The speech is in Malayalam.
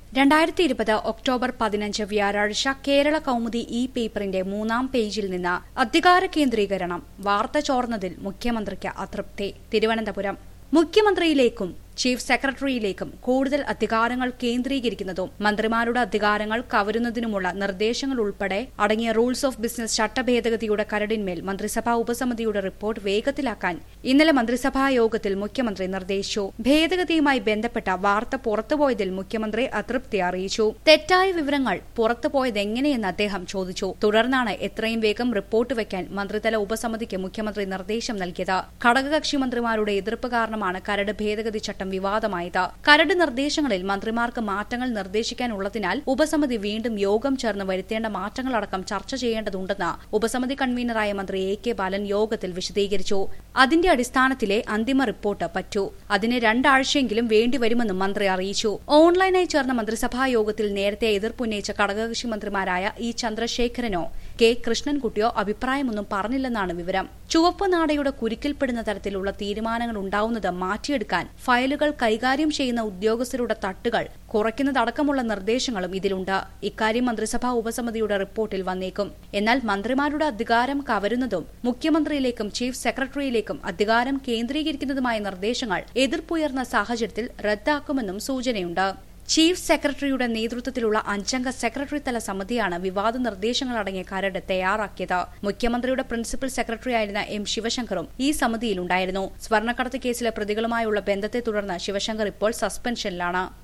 രണ്ടായിരത്തി ഇരുപത് ഒക്ടോബർ പതിനഞ്ച് വ്യാഴാഴ്ച കേരള കൌമുദി ഇ പേപ്പറിന്റെ മൂന്നാം പേജിൽ നിന്ന് അധികാര കേന്ദ്രീകരണം വാർത്ത ചോർന്നതിൽ മുഖ്യമന്ത്രിക്ക് അതൃപ്തി തിരുവനന്തപുരം മുഖ്യമന്ത്രിയിലേക്കും ചീഫ് സെക്രട്ടറിയിലേക്കും കൂടുതൽ അധികാരങ്ങൾ കേന്ദ്രീകരിക്കുന്നതും മന്ത്രിമാരുടെ അധികാരങ്ങൾ കവരുന്നതിനുമുള്ള നിർദ്ദേശങ്ങൾ ഉൾപ്പെടെ അടങ്ങിയ റൂൾസ് ഓഫ് ബിസിനസ് ചട്ടഭേദഗതിയുടെ കരടിന്മേൽ മന്ത്രിസഭാ ഉപസമിതിയുടെ റിപ്പോർട്ട് വേഗത്തിലാക്കാൻ ഇന്നലെ മന്ത്രിസഭാ യോഗത്തിൽ മുഖ്യമന്ത്രി നിർദ്ദേശിച്ചു ഭേദഗതിയുമായി ബന്ധപ്പെട്ട വാർത്ത പുറത്തുപോയതിൽ മുഖ്യമന്ത്രി അതൃപ്തി അറിയിച്ചു തെറ്റായ വിവരങ്ങൾ പുറത്തുപോയതെങ്ങനെയെന്ന് അദ്ദേഹം ചോദിച്ചു തുടർന്നാണ് എത്രയും വേഗം റിപ്പോർട്ട് വയ്ക്കാൻ മന്ത്രിതല ഉപസമിതിക്ക് മുഖ്യമന്ത്രി നിർദ്ദേശം നൽകിയത് ഘടകകക്ഷി മന്ത്രിമാരുടെ എതിർപ്പ് കാരണമാണ് കരട് ഭേദഗതി ചട്ടം വിവാദമായത് കരട് നിർദ്ദേശങ്ങളിൽ മന്ത്രിമാർക്ക് മാറ്റങ്ങൾ നിർദ്ദേശിക്കാനുള്ളതിനാൽ ഉപസമിതി വീണ്ടും യോഗം ചേർന്ന് വരുത്തേണ്ട മാറ്റങ്ങളടക്കം ചർച്ച ചെയ്യേണ്ടതുണ്ടെന്ന് ഉപസമിതി കൺവീനറായ മന്ത്രി എ കെ ബാലൻ യോഗത്തിൽ വിശദീകരിച്ചു അതിന്റെ അടിസ്ഥാനത്തിലെ അന്തിമ റിപ്പോർട്ട് പറ്റൂ അതിന് രണ്ടാഴ്ചയെങ്കിലും വേണ്ടിവരുമെന്നും മന്ത്രി അറിയിച്ചു ഓൺലൈനായി ചേർന്ന മന്ത്രിസഭാ യോഗത്തിൽ നേരത്തെ എതിർപ്പുന്നയിച്ച ഘടകകക്ഷി മന്ത്രിമാരായ ഇ ചന്ദ്രശേഖരനോ കെ കൃഷ്ണൻകുട്ടിയോ അഭിപ്രായമൊന്നും പറഞ്ഞില്ലെന്നാണ് വിവരം ചുവപ്പ് നാടയുടെ കുരുക്കിൽപ്പെടുന്ന തരത്തിലുള്ള തീരുമാനങ്ങൾ ഉണ്ടാവുന്നത് മാറ്റിയെടുക്കാൻ ഫയലുകൾ കൈകാര്യം ചെയ്യുന്ന ഉദ്യോഗസ്ഥരുടെ തട്ടുകൾ കുറയ്ക്കുന്നതടക്കമുള്ള നിർദ്ദേശങ്ങളും ഇതിലുണ്ട് ഇക്കാര്യം മന്ത്രിസഭാ ഉപസമിതിയുടെ റിപ്പോർട്ടിൽ വന്നേക്കും എന്നാൽ മന്ത്രിമാരുടെ അധികാരം കവരുന്നതും മുഖ്യമന്ത്രിയിലേക്കും ചീഫ് സെക്രട്ടറിയിലേക്കും അധികാരം കേന്ദ്രീകരിക്കുന്നതുമായ നിർദ്ദേശങ്ങൾ എതിർപ്പുയർന്ന സാഹചര്യത്തിൽ റദ്ദാക്കുമെന്നും സൂചനയുണ്ട് ചീഫ് സെക്രട്ടറിയുടെ നേതൃത്വത്തിലുള്ള അഞ്ചംഗ സെക്രട്ടറി തല സമിതിയാണ് വിവാദ നിർദ്ദേശങ്ങളടങ്ങിയ കരട് തയ്യാറാക്കിയത് മുഖ്യമന്ത്രിയുടെ പ്രിൻസിപ്പൽ സെക്രട്ടറിയായിരുന്ന എം ശിവശങ്കറും ഈ സമിതിയിലുണ്ടായിരുന്നു സ്വർണ്ണക്കടത്ത് കേസിലെ പ്രതികളുമായുള്ള ബന്ധത്തെ തുടർന്ന് ശിവശങ്കർ ഇപ്പോൾ സസ്പെൻഷനിലാണ്